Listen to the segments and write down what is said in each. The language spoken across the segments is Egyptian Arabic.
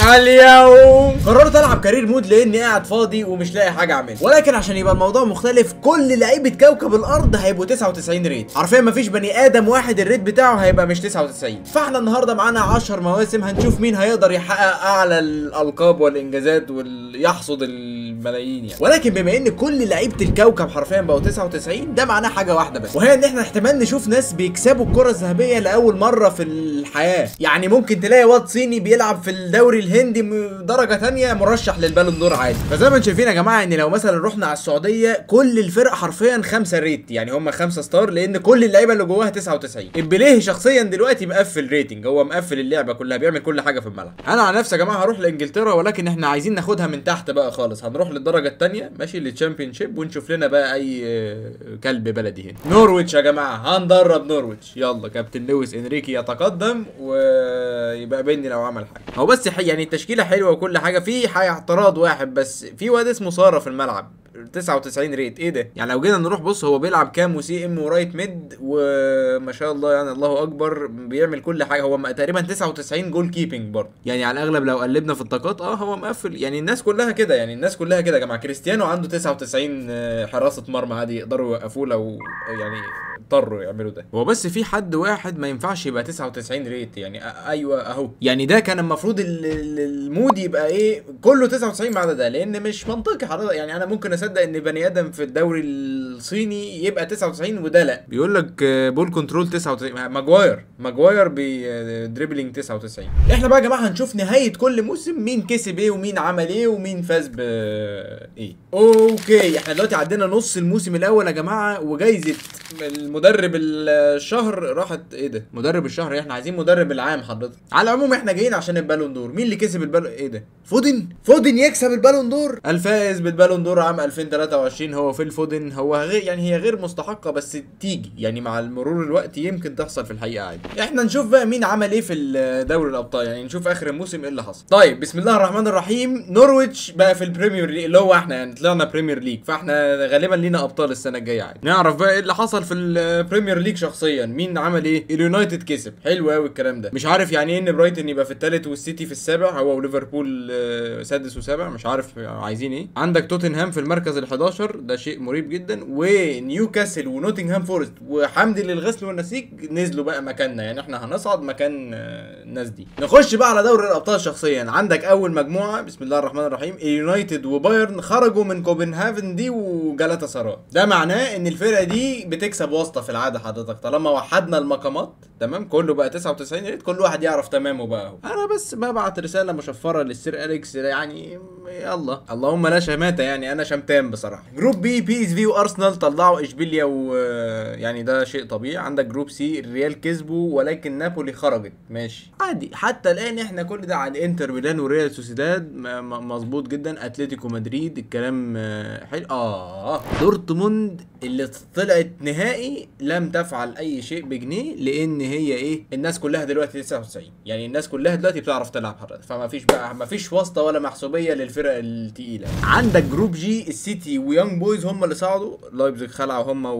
اليوم قررت العب كارير مود لاني قاعد فاضي ومش لاقي حاجه اعملها ولكن عشان يبقى الموضوع مختلف كل لعيبه كوكب الارض هيبقوا 99 ريت حرفيا مفيش بني ادم واحد الريت بتاعه هيبقى مش 99 فاحنا النهارده معانا 10 مواسم هنشوف مين هيقدر يحقق اعلى الالقاب والانجازات ويحصد الملايين يعني ولكن بما ان كل لعيبه الكوكب حرفيا بقوا 99 ده معناه حاجه واحده بس وهي ان احنا احتمال نشوف ناس بيكسبوا الكره الذهبيه لاول مره في الحياه يعني ممكن تلاقي واد صيني بيلعب في الدوري الهندي م- درجه تانية مرشح للبالون دور عادي فزي ما انتم شايفين يا جماعه ان لو مثلا رحنا على السعوديه كل الفرق حرفيا خمسة ريت يعني هم خمسة ستار لان كل اللعيبه اللي جواها 99 امبليه شخصيا دلوقتي مقفل ريتنج هو مقفل اللعبه كلها بيعمل كل حاجه في الملعب انا عن نفسي يا جماعه هروح لانجلترا ولكن احنا عايزين ناخدها من تحت بقى خالص هنروح للدرجه الثانيه ماشي للتشامبيون شيب ونشوف لنا بقى اي آه، كلب بلدي هنا نورويتش يا جماعه هندرب نورويتش يلا كابتن لويس انريكي يتقدم ويبقى بيني لو عمل حاجه هو بس ح- يعني التشكيله حلوه وكل حاجه في حاجه اعتراض واحد بس في واد اسمه ساره في الملعب 99 ريت ايه ده يعني لو جينا نروح بص هو بيلعب كام وسي ام ورايت ميد وما شاء الله يعني الله اكبر بيعمل كل حاجه هو م- تقريبا 99 جول كيبنج برضه يعني على الاغلب لو قلبنا في الطاقات اه هو مقفل يعني الناس كلها كده يعني الناس كلها كده يا جماعه كريستيانو عنده 99 آه، حراسه مرمى عادي يقدروا يوقفوه لو يعني اضطروا يعملوا ده هو بس في حد واحد ما ينفعش يبقى 99 ريت يعني أ- ايوه اهو يعني ده كان المفروض ال- ال- المود يبقى ايه كله 99 ما عدا ده لان مش منطقي حضرتك يعني انا ممكن اصدق ان بني ادم في الدوري الصيني يبقى 99 وده لا بيقول لك آه، بول كنترول 99 ماجواير ماجواير بدريبلينج 99 احنا بقى يا جماعه هنشوف نهايه كل موسم مين كسب ايه ومين عمل ايه ومين فاز ب ايه اوكي احنا دلوقتي عدينا نص الموسم الاول يا جماعه وجايزه المدرب الشهر راحت ايه ده مدرب الشهر احنا عايزين مدرب العام حضرتك على العموم احنا جايين عشان البالون دور مين اللي كسب البالون ايه ده فودن فودن يكسب البالون دور الفائز بالبالون دور عام 2023 هو فيل فودن هو غير يعني هي غير مستحقه بس تيجي يعني مع المرور الوقت يمكن تحصل في الحقيقه عادي احنا نشوف بقى مين عمل ايه في دوري الابطال يعني نشوف اخر الموسم ايه اللي حصل طيب بسم الله الرحمن الرحيم نورويتش بقى في البريمير ليج اللي هو احنا يعني طلعنا بريمير ليج فاحنا غالبا لينا ابطال السنه الجايه عادي نعرف بقى ايه اللي حصل في البريمير ليج شخصيا مين عمل ايه اليونايتد كسب حلو قوي الكلام ده مش عارف يعني ايه ان برايتون يبقى في الثالث والسيتي في السابع هو وليفربول آه، سادس وسابع مش عارف عايزين ايه عندك توتنهام في المركز ال11 ده شيء مريب جدا ونيوكاسل ونوتنغهام فورست وحمدي للغسل والنسيج نزلوا بقى مكاننا يعني احنا هنصعد مكان آه، الناس دي نخش بقى على دوري الابطال شخصيا عندك اول مجموعه بسم الله الرحمن الرحيم اليونايتد وبايرن خرجوا من كوبنهافن دي وجالاتا سراي ده معناه ان الفرقه دي بتكسب واسطه في العاده حضرتك طالما وحدنا المقامات تمام كله بقى 99 يا ريت كل واحد يعرف تمامه بقى اهو انا بس ببعت رساله مشفره للسير اليكس يعني يلا اللهم لا شماته يعني انا شمتان بصراحه جروب بي بي اس في وارسنال طلعوا اشبيليا و يعني ده شيء طبيعي عندك جروب سي الريال كسبوا ولكن نابولي خرجت ماشي عادي حتى الان احنا كل ده عن انتر ميلان وريال سوسيداد م- م- مظبوط جدا اتلتيكو مدريد الكلام آه، حلو اه دورتموند اللي طلعت نهائي لم تفعل اي شيء بجنيه لان هي ايه الناس كلها دلوقتي 99 يعني الناس كلها دلوقتي بتعرف تلعب حضرتك فما فيش بقى ما فيش واسطه ولا محسوبيه للفرق التقيله عندك جروب جي السيتي ويانج بويز هم اللي صعدوا لايبزيج خلعوا هم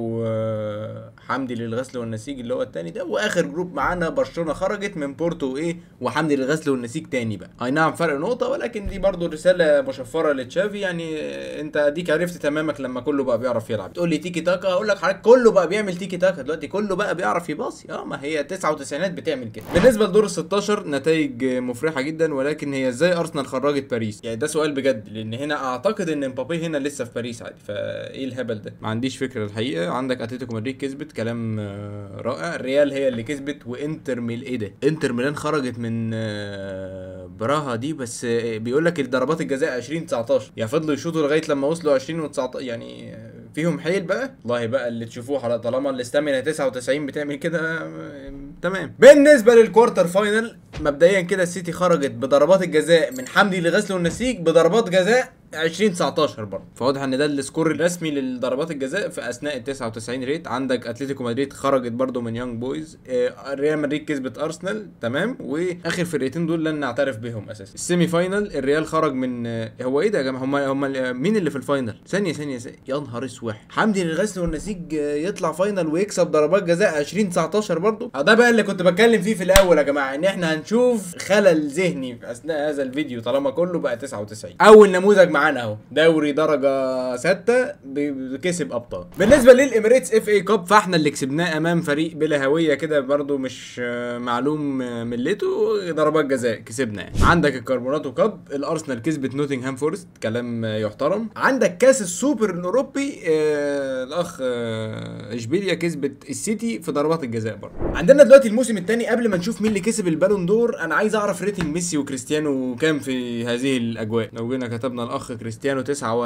وحمدي للغسل والنسيج اللي هو التاني ده واخر جروب معانا برشلونه خرجت من بورتو وايه وحمدي للغسل والنسيج تاني بقى اي نعم فرق نقطه ولكن دي برضو رساله مشفره لتشافي يعني انت اديك عرفت تمامك لما كله بقى بيعرف يلعب تقول لي تيكي تاكا هقول لك حضرتك كله بقى بيعمل تيكي تاكا دلوقتي كله بقى بيعرف يباصي اه ما هي 99 بتعمل كده بالنسبه لدور ال 16 نتائج مفرحه جدا ولكن هي ازاي ارسنال خرجت باريس يعني ده سؤال بجد لان هنا اعتقد ان مبابي هنا لسه في باريس عادي فايه الهبل ده ما عنديش فكره الحقيقه عندك اتلتيكو مدريد كسبت كلام آه، رائع الريال هي اللي كسبت وانتر ميل ايه ده انتر ميلان خرجت من آه، براها دي بس آه، بيقول لك الضربات الجزاء 20 19 يعني فضلوا يشوطوا لغايه لما وصلوا 20 و19 يعني آه، فيهم حيل بقى والله بقى اللي تشوفوه على طالما الاستامينا 99 بتعمل كده آه، تمام بالنسبه للكوارتر فاينل مبدئيا كده السيتي خرجت بضربات الجزاء من حمدي لغسل والنسيج بضربات جزاء 2019 برضه فواضح ان ده السكور الرسمي للضربات الجزاء في اثناء ال 99 ريت عندك اتلتيكو مدريد خرجت برضه من يونج بويز آه، ريال مدريد كسبت ارسنال تمام واخر فرقتين دول لن نعترف بهم اساسا السيمي فاينل الريال خرج من آه، هو ايه ده يا جماعه هم هم مين اللي في الفاينل ثانيه ثانيه ثانية. يا نهار اسود حمدي الغزل والنسيج آه، يطلع فاينل ويكسب ضربات جزاء 2019 برضه آه، ده بقى اللي كنت بتكلم فيه في الاول يا جماعه ان احنا هنشوف خلل ذهني في اثناء هذا الفيديو طالما كله بقى 99 اول نموذج معانا اهو دوري درجه 6 كسب ابطال بالنسبه للاميريتس اف اي كاب فاحنا اللي كسبناه امام فريق بلا هويه كده برضو مش آه، معلوم آه، ملته ضربات جزاء كسبنا يعني. عندك الكربوناتو كاب الارسنال كسبت نوتنغهام فورست كلام آه، يحترم عندك كاس السوبر الاوروبي آه الاخ آه اشبيليا كسبت السيتي في ضربات الجزاء برضه عندنا دلوقتي الموسم الثاني قبل ما نشوف مين اللي كسب البالون دور انا عايز اعرف ريتنج ميسي وكريستيانو كام في هذه الاجواء لو جينا كتبنا الاخ كريستيانو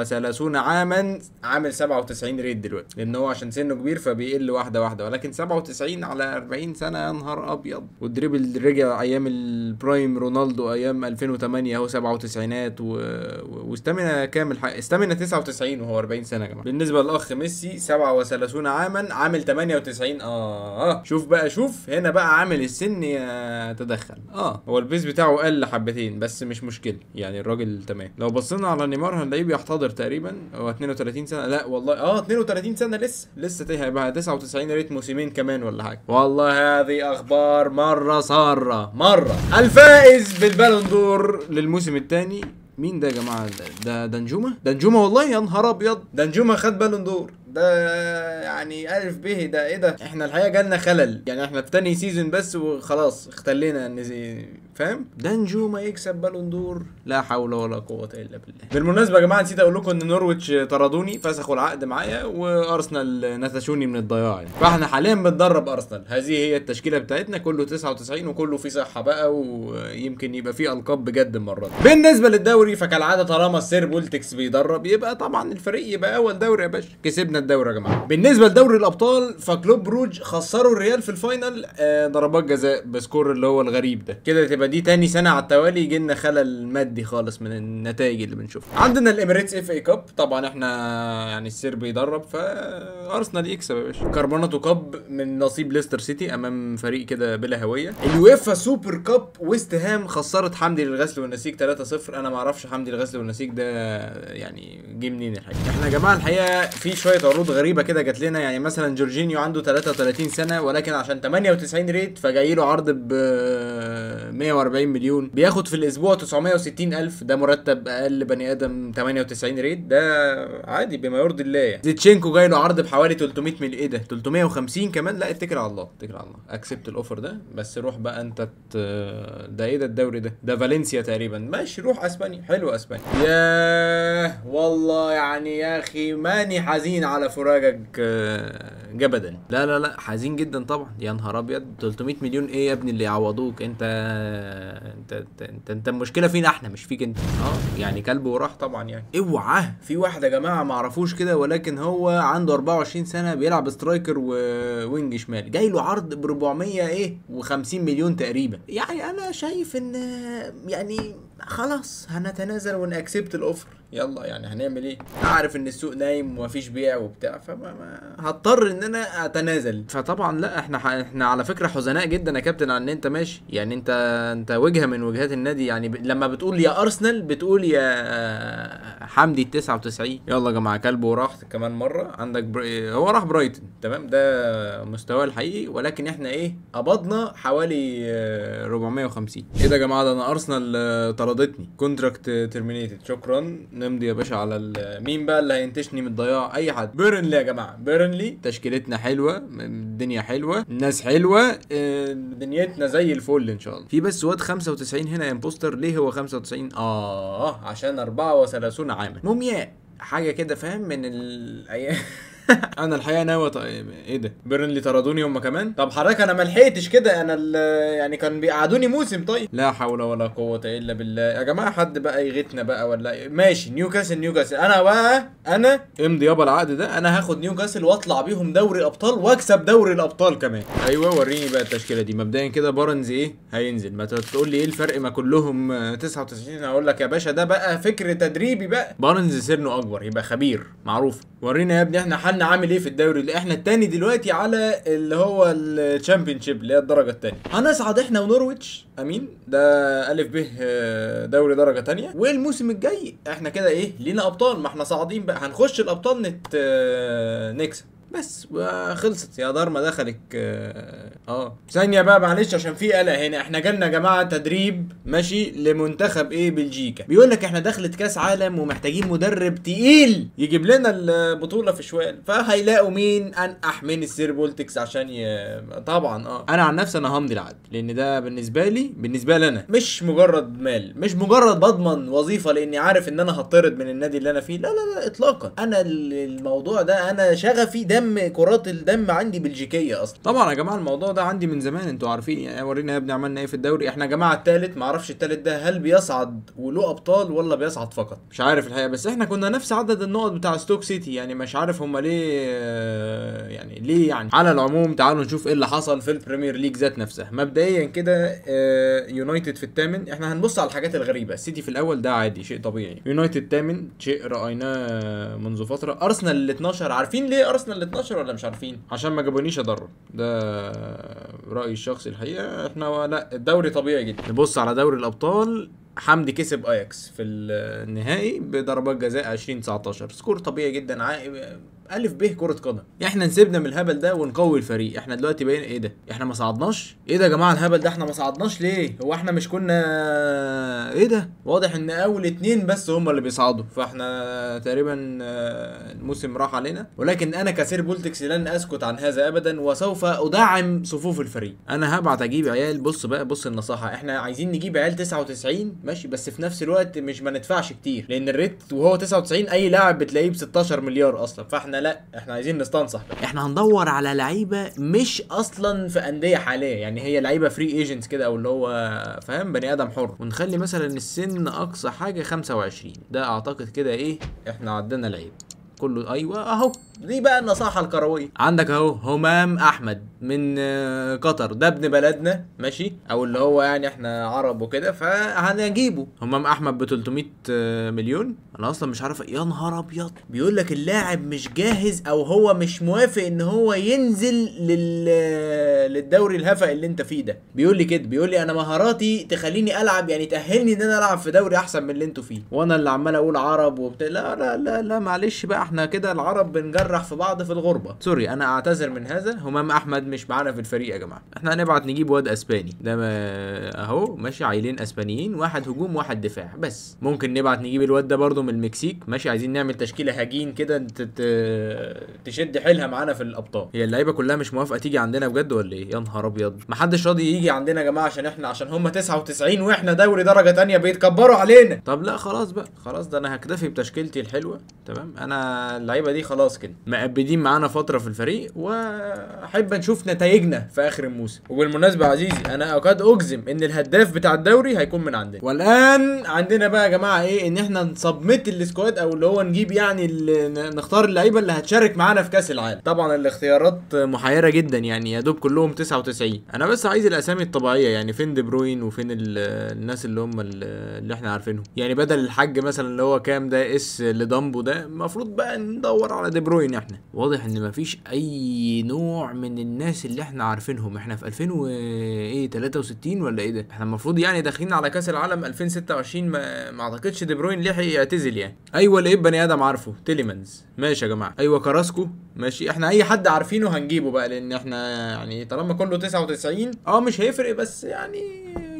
39 عاما عامل 97 ريت دلوقتي لان هو عشان سنه كبير فبيقل واحده واحده ولكن 97 على 40 سنه يا نهار ابيض والدريبل رجع ايام البرايم رونالدو ايام 2008 اهو 97 و... و- واستامينا كام الحق استامينا 99 وهو 40 سنه يا جماعه بالنسبه للاخ ميسي 37 عاما عامل 98 اه اه شوف بقى شوف هنا بقى عامل السن يتدخل اه هو البيس بتاعه قل حبتين بس مش مشكله يعني الراجل تمام لو بصينا على نيمار هنلاقيه بيحتضر تقريبا هو 32 سنه لا والله اه 32 سنه لسه لسه تيه- هيبقى 99 يا ريت موسمين كمان ولا حاجه والله هذه اخبار مره ساره مره الفائز بالبالون دور للموسم الثاني مين ده يا جماعه ده ده دنجومه دنجومه والله يا نهار ابيض دنجومه خد بالون دور ده يعني الف به ده ايه ده احنا الحقيقه جالنا خلل يعني احنا في تاني سيزون بس وخلاص اختلينا ان زي فاهم ده نجوم يكسب بالون دور لا حول ولا قوه الا بالله بالمناسبه يا جماعه نسيت اقول لكم ان نورويتش طردوني فسخوا العقد معايا وارسنال نتشوني من الضياع يعني فاحنا حاليا بندرب ارسنال هذه هي التشكيله بتاعتنا كله 99 وكله فيه صحه بقى ويمكن يبقى فيه القاب بجد المره دي بالنسبه للدوري فكالعاده طالما السير بولتكس بيدرب يبقى طبعا الفريق يبقى اول دوري يا باشا كسبنا الدوري يا جماعه بالنسبه لدوري الابطال فكلوب بروج خسروا الريال في الفاينل آه ضربات جزاء بسكور اللي هو الغريب ده كده تبقى دي تاني سنه على التوالي يجي لنا خلل مادي خالص من النتائج اللي بنشوفها عندنا الاميريتس اف اي كاب طبعا احنا يعني السير بيدرب فارسنال يكسب يا باشا كاربوناتو كاب من نصيب ليستر سيتي امام فريق كده بلا هويه اليويفا سوبر كاب ويست هام خسرت حمدي للغسل والنسيج 3-0 انا ما اعرفش حمدي للغسل والنسيج ده يعني جه منين الحقيقه احنا يا جماعه الحقيقه في شويه عروض غريبه كده جات لنا يعني مثلا جورجينيو عنده 33 سنه ولكن عشان 98 ريت فجاي له عرض ب 140 مليون بياخد في الاسبوع 960 الف ده مرتب اقل بني ادم 98 ريت ده عادي بما يرضي الله يعني زيتشينكو جاي له عرض بحوالي 300 مليون ايه ده 350 كمان لا اتكل على الله اتكل على الله اكسبت الاوفر ده بس روح بقى انت ت... ده ايه ده الدوري ده ده فالنسيا تقريبا ماشي روح اسبانيا حلو اسبانيا ياه والله يعني يا اخي ماني حزين على فراقك آه، جبدا لا لا لا حزين جدا طبعا يا نهار ابيض 300 مليون ايه يا ابني اللي يعوضوك انت انت انت انت, انت المشكله فينا احنا مش فيك انت اه يعني كلب وراح طبعا يعني اوعى في واحد يا جماعه ما اعرفوش كده ولكن هو عنده 24 سنه بيلعب سترايكر ووينج شمال جاي له عرض ب 400 ايه و50 مليون تقريبا يعني انا شايف ان يعني خلاص هنتنازل ونأكسبت الاوفر يلا يعني هنعمل ايه عارف ان السوق نايم ومفيش بيع وبتاع فما ما هضطر ان انا اتنازل فطبعا لا احنا ح... احنا على فكره حزناء جدا يا كابتن على ان انت ماشي يعني انت انت وجهه من وجهات النادي يعني ب... لما بتقول يا ارسنال بتقول يا حمدي ال 99 يلا يا جماعه كلب وراح كمان مره عندك بر... هو راح برايتون تمام ده مستواه الحقيقي ولكن احنا ايه قبضنا حوالي آه، 450 ايه ده يا جماعه ده انا ارسنال آه، طردتني كونتراكت ترمينيتد شكرا نمضي يا باشا على ال- مين بقى اللي هينتشني من الضياع اي حد بيرنلي يا جماعه بيرنلي تشكيلتنا حلوه م- الدنيا حلوه الناس حلوه آه، دنيتنا زي الفل ان شاء الله في بس واد 95 هنا امبوستر ليه هو 95 اه عشان 34 عاما مومياء حاجه كده فاهم من الايام انا الحقيقه ناوي ط... ايه ده بيرنلي طردوني هم كمان طب حضرتك انا ما لحقتش كده انا ال... يعني كان بيقعدوني موسم طيب لا حول ولا قوه الا بالله يا جماعه حد بقى يغيثنا بقى ولا ماشي نيوكاسل نيوكاسل انا بقى انا امضي يابا العقد ده انا هاخد نيوكاسل واطلع بيهم دوري الابطال واكسب دوري الابطال كمان ايوه وريني بقى التشكيله دي مبدئيا كده بارنز ايه هينزل ما تقول لي ايه الفرق ما كلهم آه، 99 هقول لك يا باشا ده بقى فكر تدريبي بقى بارنز سنه اكبر يبقى خبير معروف ورينا يا ابني احنا حالنا عامل ايه في الدوري اللي احنا التاني دلوقتي على اللي هو الشامبيونشيب اللي هي الدرجه التانيه هنصعد احنا ونورويتش امين ده الف ب آه، دوري درجه تانية والموسم الجاي احنا كده ايه لينا ابطال ما احنا صاعدين بقى هنخش الابطال نت آه، نكسب بس وخلصت يا دار ما دخلك اه آه. ثانية بقى معلش عشان في قلق هنا احنا جالنا يا جماعة تدريب ماشي لمنتخب ايه بلجيكا بيقول لك احنا دخلة كاس عالم ومحتاجين مدرب تقيل يجيب لنا البطولة في شوال فهيلاقوا مين انقح من السير بولتكس عشان ي... طبعا اه انا عن نفسي انا همضي العقد لان ده بالنسبة لي بالنسبة لي انا مش مجرد مال مش مجرد بضمن وظيفة لاني عارف ان انا هطرد من النادي اللي انا فيه لا لا لا اطلاقا انا ال- الموضوع ده انا شغفي دم كرات الدم عندي بلجيكيه اصلا طبعا يا جماعه الموضوع ده عندي من زمان انتوا عارفين يعني ورينا يا ابني عملنا ايه في الدوري احنا يا جماعه التالت معرفش التالت ده هل بيصعد وله ابطال ولا بيصعد فقط مش عارف الحقيقه بس احنا كنا نفس عدد النقط بتاع ستوك سيتي يعني مش عارف هم ليه آه، يعني ليه يعني على العموم تعالوا نشوف ايه اللي حصل في البريمير ليج ذات نفسها مبدئيا كده آه، يونايتد في الثامن احنا هنبص على الحاجات الغريبه السيتي في الاول ده عادي شيء طبيعي يونايتد ثامن شيء رايناه منذ فتره ارسنال ال 12 عارفين ليه ارسنال ال 12 ولا مش عارفين عشان ما جابونيش اضرب ده رايي الشخصي الحقيقه احنا لا الدوري طبيعي جدا نبص على دوري الابطال حمدي كسب اياكس في النهائي بضربات جزاء 2019 سكور طبيعي جدا عا... الف ب كره قدم احنا نسيبنا من الهبل ده ونقوي الفريق احنا دلوقتي بقينا ايه ده احنا ما صعدناش ايه ده يا جماعه الهبل ده احنا ما صعدناش ليه هو احنا مش كنا ايه ده واضح ان اول اتنين بس هم اللي بيصعدوا فاحنا تقريبا آه، الموسم راح علينا ولكن انا كسير بولتكس لن اسكت عن هذا ابدا وسوف ادعم صفوف الفريق انا هبعت اجيب عيال بص بقى بص النصيحه احنا عايزين نجيب عيال 99 ماشي بس في نفس الوقت مش ما ندفعش كتير لان الريت وهو 99 اي لاعب بتلاقيه ب 16 مليار اصلا فاحنا لا احنا عايزين نستنصح بقى. احنا هندور على لعيبه مش اصلا في انديه حاليه يعني هي لعيبه فري ايجنتس كده او اللي هو فاهم بني ادم حر ونخلي مثلا السن اقصى حاجه 25 ده اعتقد كده ايه احنا عدينا العيب كله ايوه اهو دي بقى النصيحه الكرويه عندك اهو همام احمد من آه، قطر ده ابن بلدنا ماشي او اللي هو يعني احنا عرب وكده فهنجيبه همام احمد ب 300 آه، مليون انا اصلا مش عارف يا نهار ابيض بيقول لك اللاعب مش جاهز او هو مش موافق ان هو ينزل لل للدوري الهفا اللي انت فيه ده بيقول لي كده بيقول لي انا مهاراتي تخليني العب يعني تاهلني ان انا العب في دوري احسن من اللي انتوا فيه وانا اللي عمال اقول عرب وبتاع لا لا لا لا معلش بقى احنا كده العرب بنجرح في بعض في الغربه سوري انا اعتذر من هذا همام احمد مش معانا في الفريق يا جماعه احنا هنبعت نجيب واد اسباني ده ما اهو ماشي عيلين اسبانيين واحد هجوم واحد دفاع بس ممكن نبعت نجيب الواد ده برضه من المكسيك ماشي عايزين نعمل تشكيله هجين كده تت... تشد حيلها معانا في الابطال هي اللعيبه كلها مش موافقه تيجي عندنا بجد ولا ايه يا نهار ابيض محدش راضي يجي عندنا يا جماعه عشان احنا عشان هم 99 واحنا دوري درجه تانية بيتكبروا علينا طب لا خلاص بقى خلاص ده انا هكتفي بتشكيلتي الحلوه تمام انا اللعيبه دي خلاص كده مقبدين معانا فتره في الفريق واحب نشوف نتائجنا في اخر الموسم وبالمناسبه يا عزيزي انا اكاد اجزم ان الهداف بتاع الدوري هيكون من عندنا والان عندنا بقى يا جماعه ايه ان احنا نسبمت السكواد او اللي هو نجيب يعني ال- ن- نختار اللعيبه اللي هتشارك معانا في كاس العالم طبعا الاختيارات محيره جدا يعني يا دوب كلهم 99 انا بس عايز الاسامي الطبيعيه يعني فين دي بروين وفين ال- الناس اللي هم ال- اللي احنا عارفينهم يعني بدل الحاج مثلا اللي هو كام ده اس لدامبو ده المفروض بقى ندور على دي بروين احنا واضح ان مفيش اي نوع من الناس اللي احنا عارفينهم احنا في 2000 و ايه 63 ولا ايه ده احنا المفروض يعني داخلين على كاس العالم 2026 ما, ما اعتقدش دي بروين لحق يعتزل يعني ايوه لقيت بني ادم عارفه تيليمانز ماشي يا جماعه ايوه كراسكو ماشي احنا اي حد عارفينه هنجيبه بقى لان احنا يعني طالما كله 99 اه مش هيفرق بس يعني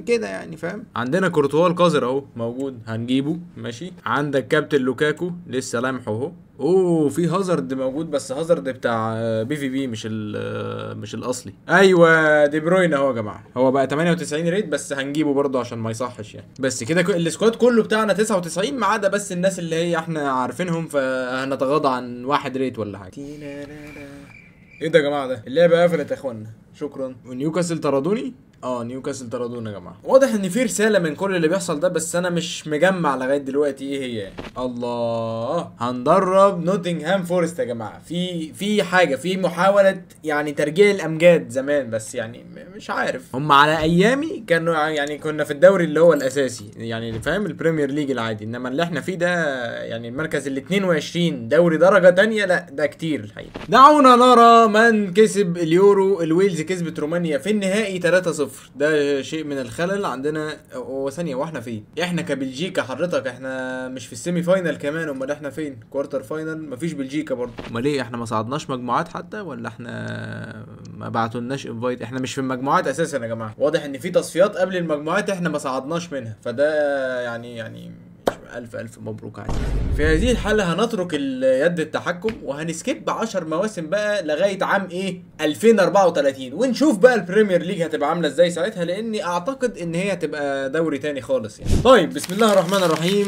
كده يعني فاهم عندنا كورتوا القذر اهو موجود هنجيبه ماشي عندك كابتن لوكاكو لسه لامحه اهو اوه في هازارد موجود بس هازارد بتاع بي في بي مش ال مش الاصلي ايوه دي بروين اهو يا جماعه هو بقى 98 ريت بس هنجيبه برضه عشان ما يصحش يعني بس كده ك- السكواد كله بتاعنا 99 ما عدا بس الناس اللي هي احنا عارفينهم فهنتغاضى عن واحد ريت ولا حاجه ايه ده يا جماعه ده اللعبه قفلت يا اخوانا شكرا ونيوكاسل طردوني اه نيوكاسل طردونا يا جماعه واضح ان في رساله من كل اللي بيحصل ده بس انا مش مجمع لغايه دلوقتي ايه هي يعني. الله هندرب نوتنغهام فورست يا جماعه في في حاجه في محاوله يعني ترجيع الامجاد زمان بس يعني م- مش عارف هم على ايامي كانوا يعني كنا في الدوري اللي هو الاساسي يعني فاهم البريمير ليج العادي انما اللي احنا فيه ده يعني المركز ال 22 دوري درجه تانية لا ده كتير الحقيقه دعونا نرى من كسب اليورو الويلز كسبت رومانيا في النهائي 3-0 ده شيء من الخلل عندنا هو ثانيه واحنا فين احنا كبلجيكا حضرتك احنا مش في السيمي فاينل كمان امال احنا فين كوارتر فاينل مفيش بلجيكا برضه امال ايه احنا ما صعدناش مجموعات حتى ولا احنا ما بعتولناش انفايت احنا مش في المجموعات اساسا يا جماعه واضح ان في تصفيات قبل المجموعات احنا ما صعدناش منها فده يعني يعني ألف ألف مبروك عليك في هذه الحالة هنترك ال- يد التحكم وهنسكيب 10 مواسم بقى لغاية عام ايه 2034 ونشوف بقى البريمير ليج هتبقى عاملة ازاي ساعتها لاني اعتقد ان هي هتبقى دوري تاني خالص يعني طيب بسم الله الرحمن الرحيم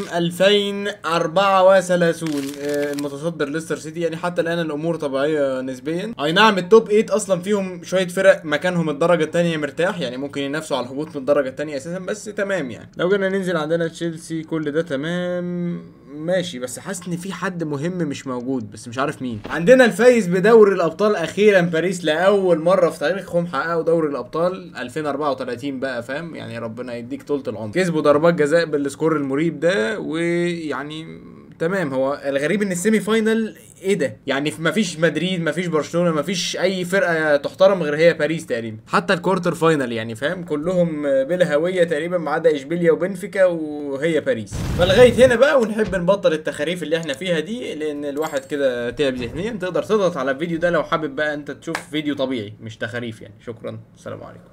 2034 آه، المتصدر ليستر سيتي يعني حتى الان الامور طبيعية نسبيا اي نعم التوب 8 اصلا فيهم شوية فرق مكانهم الدرجة التانية مرتاح يعني ممكن ينافسوا على الهبوط من الدرجة التانية اساسا بس تمام يعني لو جينا ننزل عندنا تشيلسي كل ده تمام ماشي بس حاسس ان في حد مهم مش موجود بس مش عارف مين عندنا الفايز بدوري الابطال اخيرا باريس لاول مره في تاريخهم حققوا دوري الابطال 2034 بقى فاهم يعني ربنا يديك طولة العمر كسبوا ضربات جزاء بالسكور المريب ده ويعني تمام هو الغريب ان السيمي فاينل ايه ده يعني ما فيش مدريد ما فيش برشلونه ما فيش اي فرقه تحترم غير هي باريس تقريبا حتى الكوارتر فاينل يعني فاهم كلهم بلا هويه تقريبا ما عدا اشبيليا وبنفيكا وهي باريس فلغايه هنا بقى ونحب نبطل التخاريف اللي احنا فيها دي لان الواحد كده تعب ذهنيا تقدر تضغط على الفيديو ده لو حابب بقى انت تشوف فيديو طبيعي مش تخاريف يعني شكرا السلام عليكم